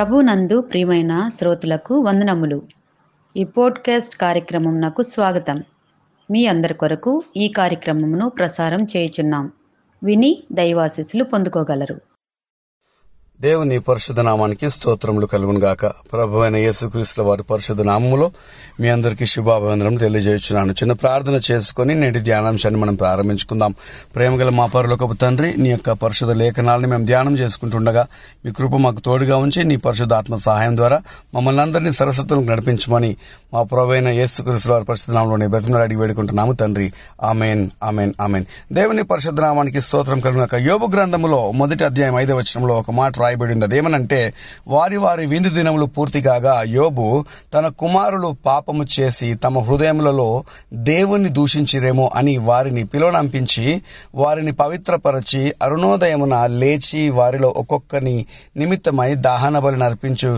ప్రభునందు ప్రియమైన శ్రోతలకు వందనములు ఈ పోడ్కాస్ట్ కార్యక్రమం నాకు స్వాగతం మీ అందరి కొరకు ఈ కార్యక్రమమును ప్రసారం చేయుచున్నాం విని దైవాశీస్సులు పొందుకోగలరు దేవుని పరిశుద్ధ నామానికి స్తోత్రములు కలుగును గాక ప్రభు అయిన యేసుక్రీస్తుల వారి పరిశుద్ధ నామములో మీ అందరికీ శుభాభివందనం తెలియజేస్తున్నాను చిన్న ప్రార్థన చేసుకుని నేటి ధ్యానాంశాన్ని మనం ప్రారంభించుకుందాం ప్రేమగల మా పరులకపు తండ్రి నీ యొక్క పరిశుద్ధ లేఖనాలను మేము ధ్యానం చేసుకుంటుండగా మీ కృప మాకు తోడుగా ఉంచి నీ పరిశుద్ధ ఆత్మ సహాయం ద్వారా మమ్మల్ని అందరినీ సరస్వతులకు నడిపించమని మా ప్రభు అయిన యేసుక్రీస్తుల వారి పరిశుద్ధ నామంలోని బ్రతిమలు అడిగి వేడుకుంటున్నాము తండ్రి ఆమెన్ ఆమెన్ ఆమెన్ దేవుని పరిశుద్ధ నామానికి స్తోత్రం కలుగునాక యోబు గ్రంథములో మొదటి అధ్యాయం ఐదవ వచనంలో ఒక మాట రాయబడింది అదేమనంటే వారి వారి విందు దినములు పూర్తి కాగా యోబు తన కుమారులు పాపము చేసి తమ హృదయములలో దేవుని దూషించిరేమో అని వారిని పిలువనంపించి వారిని పవిత్రపరచి అరుణోదయమున లేచి వారిలో ఒక్కొక్కని నిమిత్తమై దహన బలి నర్పించు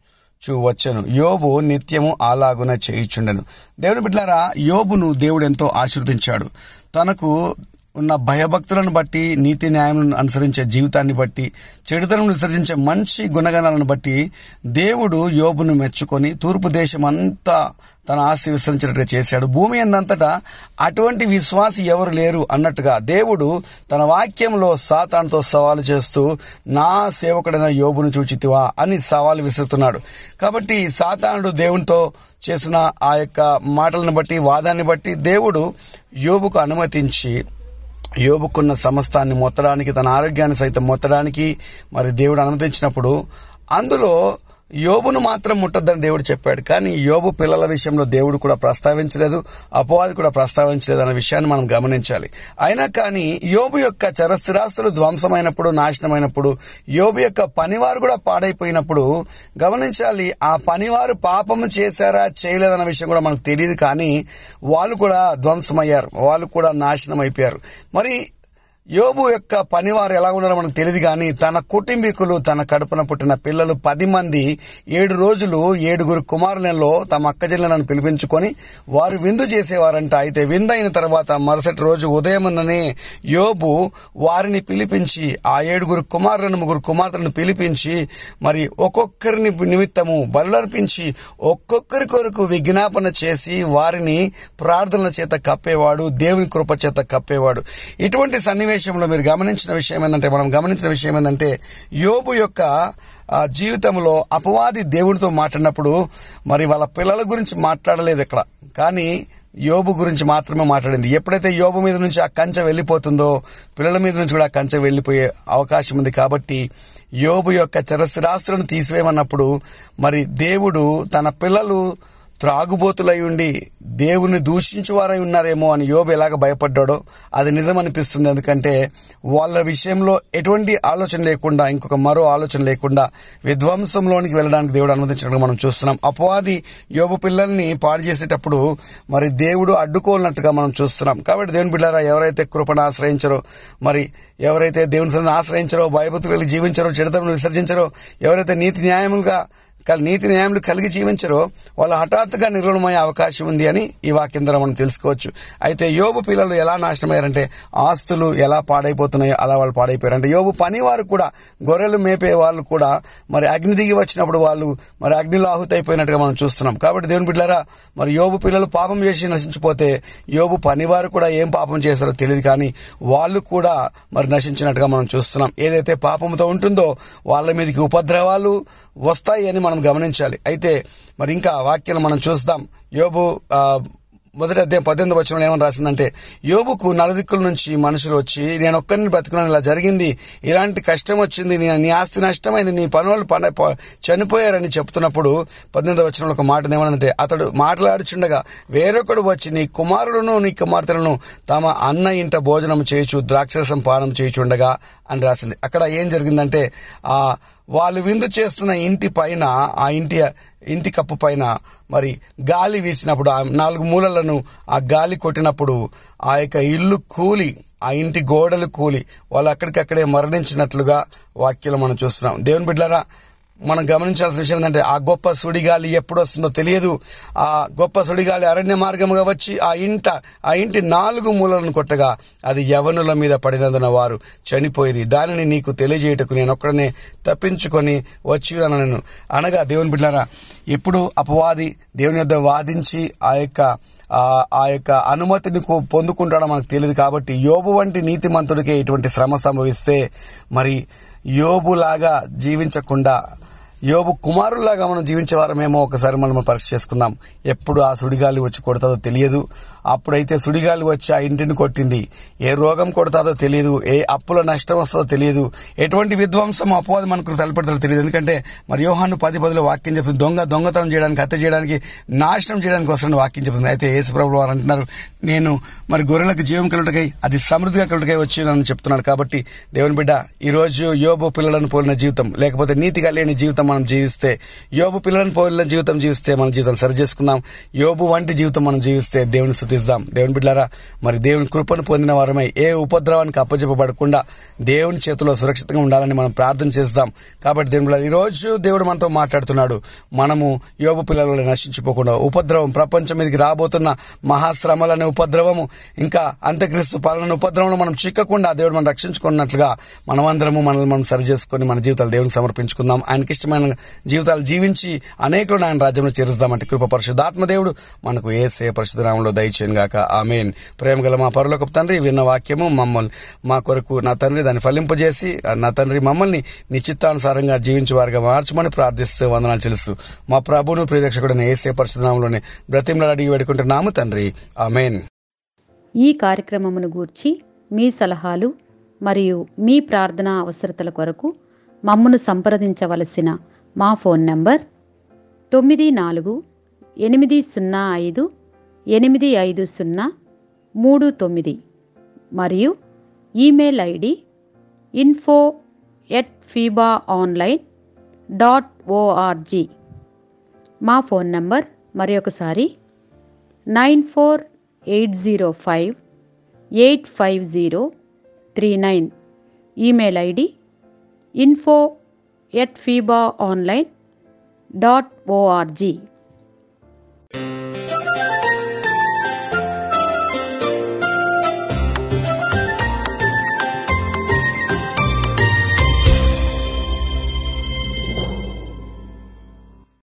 చూ వచ్చను యోబు నిత్యము అలాగున చేయుచుండెను దేవుని బిడ్డారా యోబును దేవుడు ఎంతో ఆశీర్వదించాడు తనకు ఉన్న భయభక్తులను బట్టి నీతి న్యాయములను అనుసరించే జీవితాన్ని బట్టి చెడుతనం విసర్జించే మంచి గుణగణాలను బట్టి దేవుడు యోబును మెచ్చుకొని తూర్పు దేశం అంతా తన ఆస్తి విస్తరించినట్టుగా చేశాడు భూమి అందంతటా అటువంటి విశ్వాసి ఎవరు లేరు అన్నట్టుగా దేవుడు తన వాక్యంలో సాతానుతో సవాలు చేస్తూ నా సేవకుడైన యోబును చూచితివా అని సవాలు విసురుతున్నాడు కాబట్టి సాతానుడు దేవునితో చేసిన ఆ యొక్క మాటలను బట్టి వాదాన్ని బట్టి దేవుడు యోబుకు అనుమతించి యోబుకున్న సమస్తాన్ని మొత్తడానికి తన ఆరోగ్యాన్ని సైతం మొత్తడానికి మరి దేవుడు అనుమతించినప్పుడు అందులో యోబును మాత్రం ముట్టద్దని దేవుడు చెప్పాడు కానీ యోబు పిల్లల విషయంలో దేవుడు కూడా ప్రస్తావించలేదు అపవాది కూడా ప్రస్తావించలేదు అన్న విషయాన్ని మనం గమనించాలి అయినా కానీ యోబు యొక్క చరస్థిరాస్తులు ధ్వంసమైనప్పుడు నాశనమైనప్పుడు యోబు యొక్క పనివారు కూడా పాడైపోయినప్పుడు గమనించాలి ఆ పనివారు పాపము చేశారా చేయలేదన్న విషయం కూడా మనకు తెలియదు కానీ వాళ్ళు కూడా ధ్వంసమయ్యారు వాళ్ళు కూడా నాశనం అయిపోయారు మరి యోబు యొక్క పనివారు ఎలా ఉన్నారో మనకు తెలియదు కానీ తన కుటుంబీకులు తన కడుపున పుట్టిన పిల్లలు పది మంది ఏడు రోజులు ఏడుగురు కుమారులలో తమ అక్కచెల్లెలను పిలిపించుకొని వారు విందు చేసేవారంట అయితే విందు అయిన తర్వాత మరుసటి రోజు ఉదయముననే యోబు వారిని పిలిపించి ఆ ఏడుగురు కుమారులను ముగ్గురు కుమార్తెలను పిలిపించి మరి ఒక్కొక్కరిని నిమిత్తము బలులర్పించి ఒక్కొక్కరి కొరకు విజ్ఞాపన చేసి వారిని ప్రార్థనల చేత కప్పేవాడు దేవుని కృప చేత కప్పేవాడు ఇటువంటి సన్నివేశం సన్నివేశంలో మీరు గమనించిన విషయం ఏంటంటే మనం గమనించిన విషయం ఏంటంటే యోబు యొక్క జీవితంలో అపవాది దేవునితో మాట్లాడినప్పుడు మరి వాళ్ళ పిల్లల గురించి మాట్లాడలేదు ఇక్కడ కానీ యోబు గురించి మాత్రమే మాట్లాడింది ఎప్పుడైతే యోబు మీద నుంచి ఆ కంచె వెళ్ళిపోతుందో పిల్లల మీద నుంచి కూడా ఆ కంచె వెళ్ళిపోయే అవకాశం ఉంది కాబట్టి యోబు యొక్క చరస్థిరాస్తులను తీసివేయమన్నప్పుడు మరి దేవుడు తన పిల్లలు త్రాగుబోతులై ఉండి దేవుని దూషించువారై ఉన్నారేమో అని యోబు ఎలాగ భయపడ్డాడో అది నిజం అనిపిస్తుంది ఎందుకంటే వాళ్ళ విషయంలో ఎటువంటి ఆలోచన లేకుండా ఇంకొక మరో ఆలోచన లేకుండా విధ్వంసంలోనికి వెళ్ళడానికి దేవుడు అనుమతించినట్టు మనం చూస్తున్నాం అపవాది యోబు పిల్లల్ని పాడు చేసేటప్పుడు మరి దేవుడు అడ్డుకోనట్టుగా మనం చూస్తున్నాం కాబట్టి దేవుని బిడ్డారా ఎవరైతే కృపను ఆశ్రయించరో మరి ఎవరైతే దేవుని సన్నిధిని ఆశ్రయించరో భయభక్తులు జీవించరో చెడుతలను విసర్జించరో ఎవరైతే నీతి న్యాయములుగా నీతి న్యాయములు కలిగి జీవించరో వాళ్ళు హఠాత్తుగా నిర్వహణమయ్యే అవకాశం ఉంది అని ఈ వాక్యం ద్వారా మనం తెలుసుకోవచ్చు అయితే యోబు పిల్లలు ఎలా నాశనమయ్యారంటే ఆస్తులు ఎలా పాడైపోతున్నాయో అలా వాళ్ళు పాడైపోయారు అంటే యోబు పనివారు కూడా గొర్రెలు మేపే వాళ్ళు కూడా మరి అగ్ని దిగి వచ్చినప్పుడు వాళ్ళు మరి అగ్నిలో ఆహుతి అయిపోయినట్టుగా మనం చూస్తున్నాం కాబట్టి దేవుని బిడ్డారా మరి యోబు పిల్లలు పాపం చేసి నశించిపోతే యోబు పనివారు కూడా ఏం పాపం చేశారో తెలియదు కానీ వాళ్ళు కూడా మరి నశించినట్టుగా మనం చూస్తున్నాం ఏదైతే పాపంతో ఉంటుందో వాళ్ళ మీదకి ఉపద్రవాలు వస్తాయి అని మనం గమనించాలి అయితే మరి ఇంకా వాక్యాలు మనం చూస్తాం యోబు మొదటి అధ్యాయం పద్దెనిమిది వచ్చిన ఏమని రాసిందంటే యోబుకు నలుదిక్కుల నుంచి మనుషులు వచ్చి నేను ఒక్కరిని బ్రతుకున్నాను ఇలా జరిగింది ఇలాంటి కష్టం వచ్చింది నీ ఆస్తి నష్టమైంది నీ పనులు పండ చనిపోయారని చెప్తున్నప్పుడు పద్దెనిమిది వచ్చిన ఒక మాట ఏమనంటే అతడు మాట్లాడుచుండగా వేరొకడు వచ్చి నీ కుమారులను నీ కుమార్తెలను తమ అన్న ఇంట భోజనం చేయొచ్చు ద్రాక్షరసం పానం చేయుచుండగా అని రాసింది అక్కడ ఏం జరిగిందంటే ఆ వాళ్ళు విందు చేస్తున్న ఇంటి పైన ఆ ఇంటి ఇంటి కప్పు పైన మరి గాలి వీసినప్పుడు ఆ నాలుగు మూలలను ఆ గాలి కొట్టినప్పుడు ఆ యొక్క ఇల్లు కూలి ఆ ఇంటి గోడలు కూలి వాళ్ళు అక్కడికక్కడే మరణించినట్లుగా వాక్యాలు మనం చూస్తున్నాం దేవుని బిడ్డారా మనం గమనించాల్సిన విషయం ఏంటంటే ఆ గొప్ప సుడిగాలి ఎప్పుడు వస్తుందో తెలియదు ఆ గొప్ప సుడిగాలి అరణ్య మార్గముగా వచ్చి ఆ ఇంట ఆ ఇంటి నాలుగు మూలలను కొట్టగా అది యవనుల మీద పడినందున వారు చనిపోయి దానిని నీకు తెలియజేయటకు నేను ఒక్కడనే తప్పించుకొని వచ్చి నేను అనగా దేవుని బిడ్డారా ఎప్పుడు అపవాది దేవుని యొద్ద వాదించి ఆ యొక్క ఆ- ఆ యొక్క అనుమతిని కో- పొందుకుంటాడో మనకు తెలియదు కాబట్టి యోబు వంటి నీతిమంతుడికే ఇటువంటి శ్రమ సంభవిస్తే మరి యోబులాగా జీవించకుండా యోబు కుమారులాగా మనం జీవించే వారమేమో ఒకసారి మనం పరీక్ష చేసుకుందాం ఎప్పుడు ఆ సుడిగాలి వచ్చి కొడతాదో తెలియదు అప్పుడైతే సుడిగాలి వచ్చి ఆ ఇంటిని కొట్టింది ఏ రోగం కొడతాదో తెలియదు ఏ అప్పుల నష్టం వస్తుందో తెలియదు ఎటువంటి విధ్వంసం అపవాదం మనకు తలపెడతాడో తెలియదు ఎందుకంటే మరి యోహాను పది పదిలో వాక్యం చెప్తుంది దొంగ దొంగతనం చేయడానికి హత్య చేయడానికి నాశనం చేయడానికి వస్తున్న వాక్యం చెప్తుంది అయితే యేసుప్రభులు వారు అంటున్నారు నేను మరి గొర్రెలకు జీవం కలుటకై అది సమృద్ధిగా కలుటకై వచ్చి నన్ను చెప్తున్నాను కాబట్టి దేవుని బిడ్డ ఈ రోజు యోబు పిల్లలను పోలిన జీవితం లేకపోతే నీతిగా లేని జీవితం మనం జీవిస్తే యోబు పిల్లలను పోలిన జీవితం జీవిస్తే మన జీవితం సరి చేసుకుందాం యోబు వంటి జీవితం మనం జీవిస్తే దేవుని స్థుతిద్దాం దేవుని బిడ్డారా మరి దేవుని కృపను పొందిన వారమై ఏ ఉపద్రవానికి అప్పచెప్పబడకుండా దేవుని చేతిలో సురక్షితంగా ఉండాలని మనం ప్రార్థన చేద్దాం కాబట్టి దేవుని బిడ్డలారా, ఈ రోజు దేవుడు మనతో మాట్లాడుతున్నాడు మనము యోబు పిల్లలు నశించిపోకుండా ఉపద్రవం ప్రపంచం మీదకి రాబోతున్న మహాశ్రమలనే ఉపద్రవము ఇంకా అంత్యక్రీస్తు పాలన ఉపద్రవంలో మనం చిక్కకుండా దేవుడు మనం రక్షించుకున్నట్లుగా మనమందరము మనల్ని మనం సరి చేసుకొని మన జీవితాలు దేవునికి సమర్పించుకుందాం ఆయనకి ఇష్టమైన జీవితాలు జీవించి అనేకులను ఆయన రాజ్యంలో చేరుస్తామంటే కృప పరిశుద్ధాత్మ దేవుడు మనకు ఏసే పరిశుద్ధనామంలో దయచేయను గాక ఆమెన్ ప్రేమ గల మా పరలోకపు తండ్రి విన్న వాక్యము మమ్మల్ని మా కొరకు నా తండ్రి దాన్ని ఫలింపజేసి నా తండ్రి మమ్మల్ని నీ చిత్తానుసారంగా జీవించే వారిగా మార్చమని ప్రార్థిస్తూ వందనాలు చెల్లిస్తూ మా ప్రభును ప్రియరక్షకుడైన ఏసే పరిశుద్ధనామంలోనే బ్రతిమలు అడిగి వేడుకుంటున్నాము తండ్రి ఆమెన్ ఈ కార్యక్రమమును గూర్చి మీ సలహాలు మరియు మీ ప్రార్థనా అవసరతల కొరకు మమ్మను సంప్రదించవలసిన మా ఫోన్ నంబర్ తొమ్మిది నాలుగు ఎనిమిది సున్నా ఐదు ఎనిమిది ఐదు సున్నా మూడు తొమ్మిది మరియు email ID info at FEBA online dot O R G మా ఫోన్ నంబర్ మరి ఒకసారి nine four eight zero five eight five zero three nine email ID info at FEBA online dot ORG